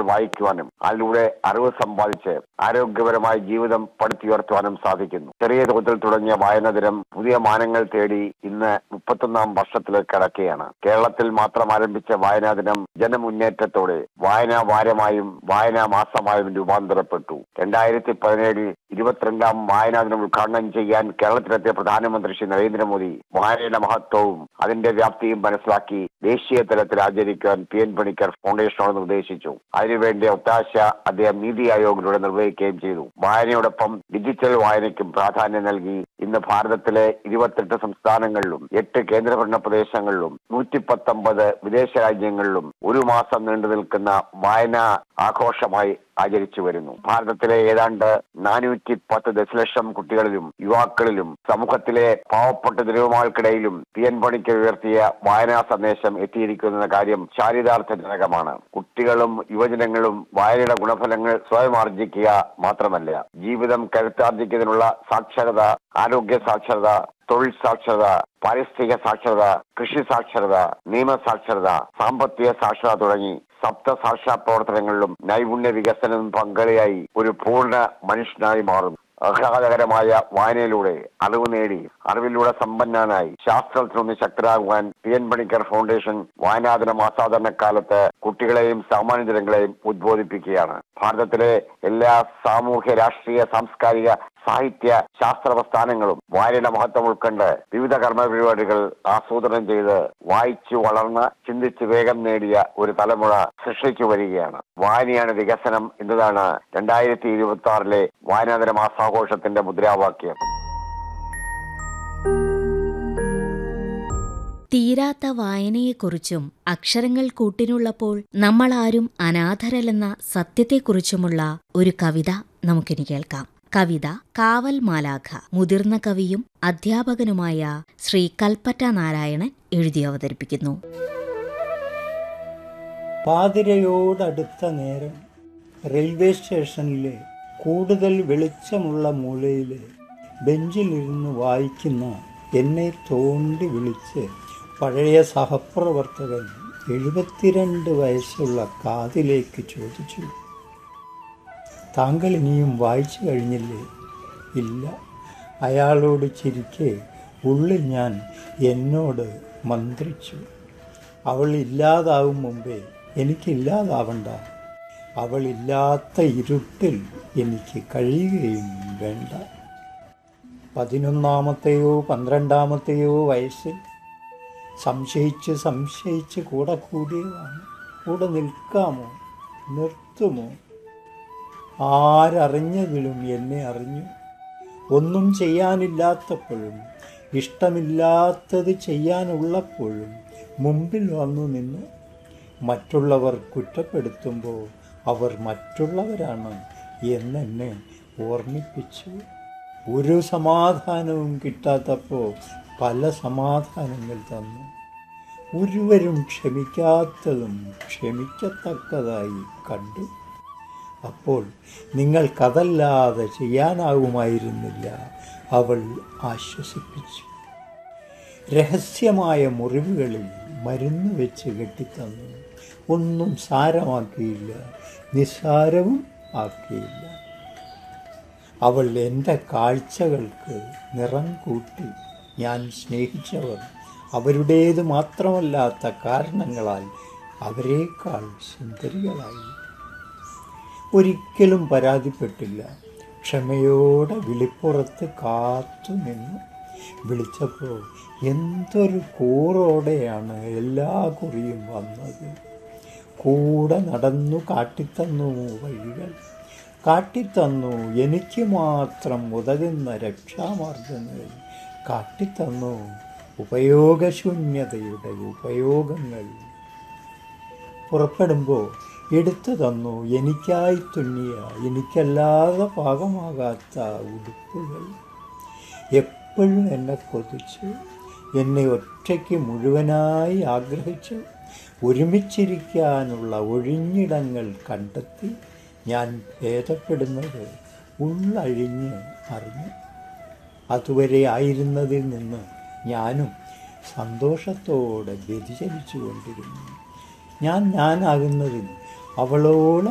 വായിക്കുവാനും അതിലൂടെ അറിവ് സമ്പാദിച്ച് ആരോഗ്യപരമായ ജീവിതം പടുത്തുയർത്തുവാനും സാധിക്കുന്നു ചെറിയ തോതിൽ തുടങ്ങിയ വായന ദിനം പുതിയ മാനങ്ങൾ തേടി ഇന്ന് മുപ്പത്തൊന്നാം വർഷത്തിലേക്ക് കടക്കുകയാണ് കേരളത്തിൽ മാത്രം ആരംഭിച്ച വായനാ ദിനം ജനമുന്നേറ്റത്തോടെ വായനാ വാരമായും വായനാ മാസമായും രൂപാന്തരപ്പെട്ടു രണ്ടായിരത്തി പതിനേഴിൽ ഇരുപത്തിരണ്ടാം വായനാ ദിനം ഉദ്ഘാടനം ചെയ്യാൻ കേരളത്തിലെത്തിയ പ്രധാനമന്ത്രി ശ്രീ നരേന്ദ്രമോദി വായനയുടെ മഹത്വവും അതിന്റെ വ്യാപ്തിയും മനസ്സിലാക്കി ദേശീയ തലത്തിൽ ആചരിക്കാൻ പി എൻ പണിക്കർ ഫൗണ്ടേഷനോട് നിർദ്ദേശിച്ചു അതിനുവേണ്ടി ഒത്താശ അദ്ദേഹം നീതി ആയോഗിലൂടെ നിർവഹിക്കുകയും ചെയ്തു വായനയോടൊപ്പം ഡിജിറ്റൽ വായനയ്ക്കും പ്രാധാന്യം നൽകി ഇന്ന് ഭാരതത്തിലെ ഇരുപത്തെട്ട് സംസ്ഥാനങ്ങളിലും എട്ട് കേന്ദ്രഭരണ പ്രദേശങ്ങളിലും നൂറ്റി പത്തൊമ്പത് വിദേശ രാജ്യങ്ങളിലും ഒരു മാസം നീണ്ടു നിൽക്കുന്ന വായനാ ആഘോഷമായി ആചരിച്ചു വരുന്നു ഭാരതത്തിലെ ഏതാണ്ട് നാനൂറ്റി പത്ത് ദശലക്ഷം കുട്ടികളിലും യുവാക്കളിലും സമൂഹത്തിലെ പാവപ്പെട്ട ജനവുമാൾക്കിടയിലും പി എൻ പണിക്ക് ഉയർത്തിയ വായനാ സന്ദേശം എത്തിയിരിക്കുന്ന കാര്യം ചാരിതാർത്ഥജനകമാണ് കുട്ടികളും യുവജനങ്ങളും വായനയുടെ ഗുണഫലങ്ങൾ സ്വയം ആർജിക്കുക മാത്രമല്ല ജീവിതം കരുത്താർജിക്കുന്നതിനുള്ള സാക്ഷരത ആരോഗ്യ സാക്ഷരത തൊഴിൽ സാക്ഷരത പാരിസ്ഥിതിക സാക്ഷരത കൃഷി സാക്ഷരത നിയമ സാക്ഷരത സാമ്പത്തിക സാക്ഷരത തുടങ്ങി സപ്ത സാക്ഷാ പ്രവർത്തനങ്ങളിലും നൈപുണ്യ വികസനം പങ്കാളിയായി ഒരു പൂർണ്ണ മനുഷ്യനായി മാറുന്നു ആഹ്ലാദകരമായ വായനയിലൂടെ അറിവ് നേടി അറിവിലൂടെ സമ്പന്നനായി ശാസ്ത്രത്തിനൊന്ന് ശക്തരാകുവാൻ പി എൻ പണിക്കർ ഫൗണ്ടേഷൻ വായനാദിന മാസാധാരണക്കാലത്ത് കുട്ടികളെയും സാമാന്യ ജനങ്ങളെയും ഉദ്ബോധിപ്പിക്കുകയാണ് ഭാരതത്തിലെ എല്ലാ സാമൂഹ്യ രാഷ്ട്രീയ സാംസ്കാരിക സാഹിത്യ ശാസ്ത്ര പ്രസ്ഥാനങ്ങളും വായനയുടെ മഹത്വം ഉൾക്കൊണ്ട് വിവിധ കർമ്മ പരിപാടികൾ ആസൂത്രണം ചെയ്ത് വായിച്ചു വളർന്ന് ചിന്തിച്ച് വേഗം നേടിയ ഒരു തലമുറ സൃഷ്ടിച്ചു വരികയാണ് വായനയാണ് വികസനം എന്നതാണ് രണ്ടായിരത്തി ഇരുപത്തി ആറിലെ വായനാദിന മാസാഘോഷത്തിന്റെ മുദ്രാവാക്യം തീരാത്ത വായനയെക്കുറിച്ചും അക്ഷരങ്ങൾ കൂട്ടിനുള്ളപ്പോൾ നമ്മളാരും അനാഥരല്ലെന്ന സത്യത്തെക്കുറിച്ചുമുള്ള ഒരു കവിത നമുക്കിനി കേൾക്കാം കവിത കാവൽ മാലാഖ മുതിർന്ന കവിയും അധ്യാപകനുമായ ശ്രീ കൽപ്പറ്റ നാരായണൻ എഴുതി അവതരിപ്പിക്കുന്നു പാതിരയോടടുത്ത നേരം റെയിൽവേ സ്റ്റേഷനിലെ കൂടുതൽ വെളിച്ചമുള്ള മൂലയിലെ ബെഞ്ചിലിരുന്ന് വായിക്കുന്ന എന്നെ തോണ്ടി വിളിച്ച് പഴയ സഹപ്രവർത്തകൻ എഴുപത്തിരണ്ട് വയസ്സുള്ള കാതിലേക്ക് ചോദിച്ചു താങ്കൾ ഇനിയും വായിച്ചു കഴിഞ്ഞില്ലേ ഇല്ല അയാളോട് ചിരിക്കെ ഉള്ളിൽ ഞാൻ എന്നോട് മന്ത്രിച്ചു അവൾ ഇല്ലാതാവും മുമ്പേ എനിക്കില്ലാതാവണ്ട അവളില്ലാത്ത ഇരുട്ടിൽ എനിക്ക് കഴിയുകയും വേണ്ട പതിനൊന്നാമത്തെയോ പന്ത്രണ്ടാമത്തെയോ വയസ്സിൽ സംശയിച്ച് സംശയിച്ച് കൂടെ കൂടിയതാണ് കൂടെ നിൽക്കാമോ നിർത്തുമോ ആരറിഞ്ഞതിലും എന്നെ അറിഞ്ഞു ഒന്നും ചെയ്യാനില്ലാത്തപ്പോഴും ഇഷ്ടമില്ലാത്തത് ചെയ്യാനുള്ളപ്പോഴും മുമ്പിൽ വന്നു നിന്നു മറ്റുള്ളവർ കുറ്റപ്പെടുത്തുമ്പോൾ അവർ മറ്റുള്ളവരാണ് എന്നെന്നെ ഓർമ്മിപ്പിച്ചു ഒരു സമാധാനവും കിട്ടാത്തപ്പോൾ പല സമാധാനങ്ങൾ തന്നു ഒരുവരും ക്ഷമിക്കാത്തതും ക്ഷമിക്കത്തക്കതായി കണ്ടു അപ്പോൾ നിങ്ങൾക്കതല്ലാതെ ചെയ്യാനാവുമായിരുന്നില്ല അവൾ ആശ്വസിപ്പിച്ചു രഹസ്യമായ മുറിവുകളിൽ മരുന്ന് വെച്ച് കെട്ടിത്തന്നു ഒന്നും സാരമാക്കിയില്ല നിസ്സാരവും ആക്കിയില്ല അവൾ എൻ്റെ കാഴ്ചകൾക്ക് നിറം കൂട്ടി ഞാൻ സ്നേഹിച്ചവർ അവരുടേത് മാത്രമല്ലാത്ത കാരണങ്ങളാൽ അവരെക്കാൾ സുന്ദരികളായി ഒരിക്കലും പരാതിപ്പെട്ടില്ല ക്ഷമയോടെ വിളിപ്പുറത്ത് കാത്തു നിന്നു വിളിച്ചപ്പോൾ എന്തൊരു കൂറോടെയാണ് എല്ലാ കുറിയും വന്നത് കൂടെ നടന്നു കാട്ടിത്തന്നു വഴികൾ കാട്ടിത്തന്നു എനിക്ക് മാത്രം ഉതകുന്ന രക്ഷാമാർഗങ്ങൾ കാട്ടിത്തന്നു ഉപയോഗശൂന്യതയുടെ ഉപയോഗങ്ങൾ പുറപ്പെടുമ്പോൾ എടുത്തു തന്നു എനിക്കായി തുന്നിയ എനിക്കല്ലാതെ പാകമാകാത്ത ഉടുപ്പുകൾ എപ്പോഴും എന്നെ കൊതിച്ചു എന്നെ ഒറ്റയ്ക്ക് മുഴുവനായി ആഗ്രഹിച്ചു ഒരുമിച്ചിരിക്കാനുള്ള ഒഴിഞ്ഞിടങ്ങൾ കണ്ടെത്തി ഞാൻ ഭേദപ്പെടുന്നത് ഉള്ളഴിഞ്ഞ് അറിഞ്ഞു അതുവരെ ആയിരുന്നതിൽ നിന്ന് ഞാനും സന്തോഷത്തോടെ വ്യതിചലിച്ചു കൊണ്ടിരുന്നു ഞാൻ ഞാനാകുന്നതിൽ അവളോളം